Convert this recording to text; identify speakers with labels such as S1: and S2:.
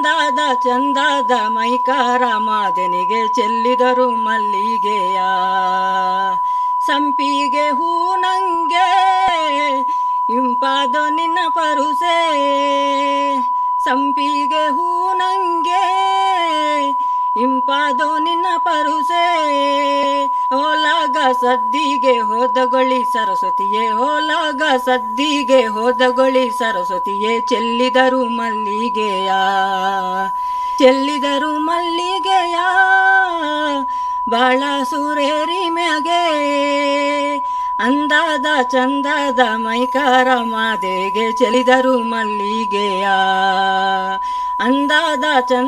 S1: ಅಂದಾದ ಚಂದಾದ ಮೈಕಾರ ಮಾದನಿಗೆ ಚೆಲ್ಲಿದರು ಮಲ್ಲಿಗೆಯ ಸಂಪಿಗೆ ಹೂ ನಂಗೆ ಇಂಪಾದೋ ನಿನ್ನ ಪರುಸೆ ಸಂಪಿಗೆ ಹೂ ನಂಗೆ ಇಂಪಾದೋ ನಿನ್ನ ಪರುಸೆ ಹೋಲಾಗ ಸದ್ದಿಗೆ ಹೋದಗೊಳಿ ಸರಸ್ವತಿಯೇ ಹೋಲಾಗ ಸದ್ದಿಗೆ ಹೋದಗೊಳಿ ಸರಸ್ವತಿಯೇ ಚೆಲ್ಲಿದರು ಮಲ್ಲಿಗೆಯ ಚೆಲ್ಲಿದರು ಮಲ್ಲಿಗೆಯ ಬಾಳ ಸುರೇರಿ ಮ್ಯಾಗೆ ಅಂದಾದ ಚಂದಾದ ಮೈಕಾರ ಮಾದೆಗೆ ಚೆಲ್ಲಿದರು ಮಲ್ಲಿಗೆಯ ಅಂದಾದ ಚಂದ